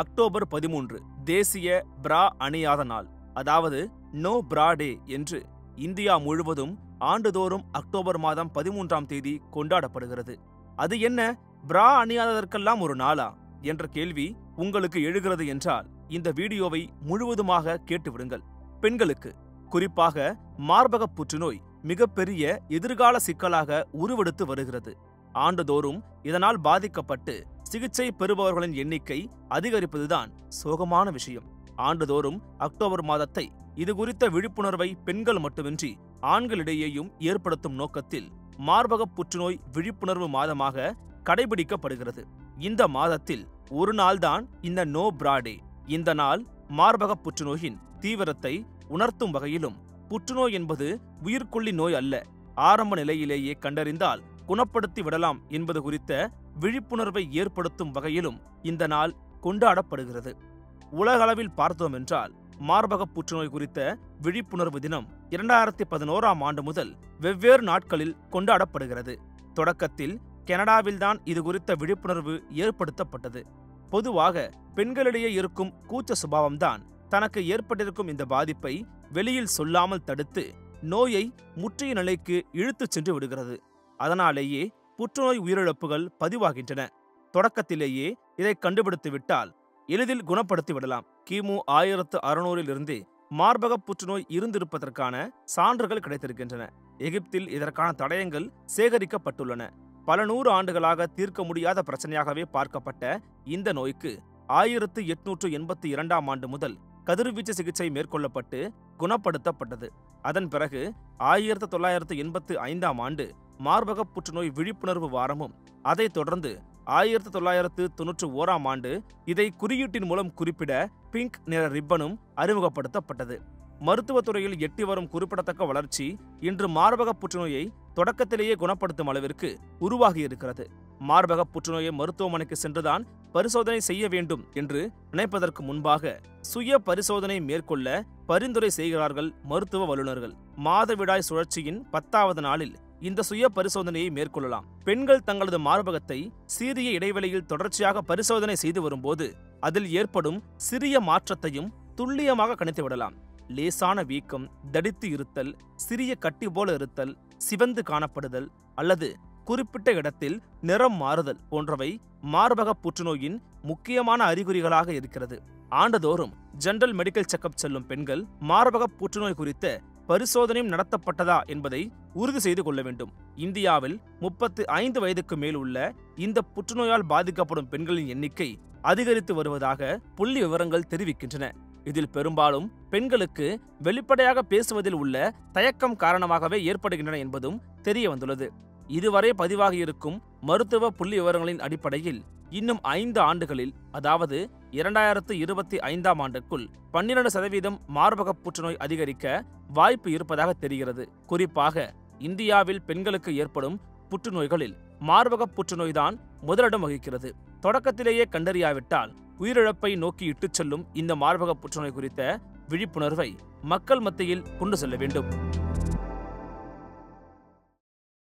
October பதிமூன்று தேசிய பிரா அணியாத நாள் அதாவது நோ பிரா டே என்று இந்தியா முழுவதும் ஆண்டுதோறும் அக்டோபர் மாதம் பதிமூன்றாம் தேதி கொண்டாடப்படுகிறது அது என்ன பிரா அணியாததற்கெல்லாம் ஒரு நாளா என்ற கேள்வி உங்களுக்கு எழுகிறது என்றால் இந்த வீடியோவை முழுவதுமாக கேட்டுவிடுங்கள் பெண்களுக்கு குறிப்பாக மார்பக புற்றுநோய் மிகப்பெரிய எதிர்கால சிக்கலாக உருவெடுத்து வருகிறது ஆண்டுதோறும் இதனால் பாதிக்கப்பட்டு சிகிச்சை பெறுபவர்களின் எண்ணிக்கை அதிகரிப்பதுதான் சோகமான விஷயம் ஆண்டுதோறும் அக்டோபர் மாதத்தை இது குறித்த விழிப்புணர்வை பெண்கள் மட்டுமின்றி ஆண்களிடையேயும் ஏற்படுத்தும் நோக்கத்தில் மார்பக புற்றுநோய் விழிப்புணர்வு மாதமாக கடைபிடிக்கப்படுகிறது இந்த மாதத்தில் ஒரு நாள்தான் இந்த நோ பிராடே இந்த நாள் மார்பக புற்றுநோயின் தீவிரத்தை உணர்த்தும் வகையிலும் புற்றுநோய் என்பது உயிர்கொல்லி நோய் அல்ல ஆரம்ப நிலையிலேயே கண்டறிந்தால் குணப்படுத்தி விடலாம் என்பது குறித்த விழிப்புணர்வை ஏற்படுத்தும் வகையிலும் இந்த நாள் கொண்டாடப்படுகிறது உலகளவில் பார்த்தோம் என்றால் மார்பக புற்றுநோய் குறித்த விழிப்புணர்வு தினம் இரண்டாயிரத்தி பதினோராம் ஆண்டு முதல் வெவ்வேறு நாட்களில் கொண்டாடப்படுகிறது தொடக்கத்தில் கனடாவில்தான் இது குறித்த விழிப்புணர்வு ஏற்படுத்தப்பட்டது பொதுவாக பெண்களிடையே இருக்கும் கூச்ச சுபாவம்தான் தனக்கு ஏற்பட்டிருக்கும் இந்த பாதிப்பை வெளியில் சொல்லாமல் தடுத்து நோயை முற்றிய நிலைக்கு இழுத்துச் சென்று விடுகிறது அதனாலேயே புற்றுநோய் உயிரிழப்புகள் பதிவாகின்றன தொடக்கத்திலேயே இதை கண்டுபிடித்துவிட்டால் எளிதில் குணப்படுத்தி விடலாம் கிமு ஆயிரத்து அறுநூறிலிருந்தே மார்பக புற்றுநோய் இருந்திருப்பதற்கான சான்றுகள் கிடைத்திருக்கின்றன எகிப்தில் இதற்கான தடயங்கள் சேகரிக்கப்பட்டுள்ளன பல நூறு ஆண்டுகளாக தீர்க்க முடியாத பிரச்சனையாகவே பார்க்கப்பட்ட இந்த நோய்க்கு ஆயிரத்து எட்நூற்று எண்பத்தி இரண்டாம் ஆண்டு முதல் கதிர்வீச்சு சிகிச்சை மேற்கொள்ளப்பட்டு குணப்படுத்தப்பட்டது அதன் பிறகு ஆயிரத்து தொள்ளாயிரத்து எண்பத்து ஐந்தாம் ஆண்டு மார்பக புற்றுநோய் விழிப்புணர்வு வாரமும் அதைத் தொடர்ந்து ஆயிரத்து தொள்ளாயிரத்து தொன்னூற்று ஓராம் ஆண்டு இதை குறியீட்டின் மூலம் குறிப்பிட பிங்க் நிற ரிப்பனும் அறிமுகப்படுத்தப்பட்டது மருத்துவத்துறையில் எட்டி வரும் குறிப்பிடத்தக்க வளர்ச்சி இன்று மார்பக புற்றுநோயை தொடக்கத்திலேயே குணப்படுத்தும் அளவிற்கு உருவாகியிருக்கிறது மார்பக புற்றுநோயை மருத்துவமனைக்கு சென்றுதான் பரிசோதனை செய்ய வேண்டும் என்று நினைப்பதற்கு முன்பாக சுய பரிசோதனை மேற்கொள்ள பரிந்துரை செய்கிறார்கள் மருத்துவ வல்லுநர்கள் மாதவிடாய் சுழற்சியின் பத்தாவது நாளில் இந்த சுய பரிசோதனையை மேற்கொள்ளலாம் பெண்கள் தங்களது மார்பகத்தை சீரிய இடைவெளியில் தொடர்ச்சியாக பரிசோதனை செய்து வரும்போது அதில் ஏற்படும் சிறிய மாற்றத்தையும் துல்லியமாக கணித்து விடலாம் லேசான வீக்கம் தடித்து இருத்தல் சிறிய கட்டி போல இருத்தல் சிவந்து காணப்படுதல் அல்லது குறிப்பிட்ட இடத்தில் நிறம் மாறுதல் போன்றவை மார்பக புற்றுநோயின் முக்கியமான அறிகுறிகளாக இருக்கிறது ஆண்டுதோறும் ஜெனரல் மெடிக்கல் செக்கப் செல்லும் பெண்கள் மார்பக புற்றுநோய் குறித்த பரிசோதனையும் நடத்தப்பட்டதா என்பதை உறுதி செய்து கொள்ள வேண்டும் இந்தியாவில் முப்பத்து ஐந்து வயதுக்கு மேல் உள்ள இந்த புற்றுநோயால் பாதிக்கப்படும் பெண்களின் எண்ணிக்கை அதிகரித்து வருவதாக புள்ளி விவரங்கள் தெரிவிக்கின்றன இதில் பெரும்பாலும் பெண்களுக்கு வெளிப்படையாக பேசுவதில் உள்ள தயக்கம் காரணமாகவே ஏற்படுகின்றன என்பதும் தெரிய வந்துள்ளது இதுவரை பதிவாகியிருக்கும் மருத்துவ புள்ளி விவரங்களின் அடிப்படையில் இன்னும் ஐந்து ஆண்டுகளில் அதாவது இரண்டாயிரத்து இருபத்தி ஐந்தாம் ஆண்டுக்குள் பன்னிரண்டு சதவீதம் மார்பக புற்றுநோய் அதிகரிக்க வாய்ப்பு இருப்பதாக தெரிகிறது குறிப்பாக இந்தியாவில் பெண்களுக்கு ஏற்படும் புற்றுநோய்களில் மார்பக புற்றுநோய்தான் முதலிடம் வகிக்கிறது தொடக்கத்திலேயே கண்டறியாவிட்டால் உயிரிழப்பை நோக்கி இட்டுச் செல்லும் இந்த மார்பக புற்றுநோய் குறித்த விழிப்புணர்வை மக்கள் மத்தியில் கொண்டு செல்ல வேண்டும்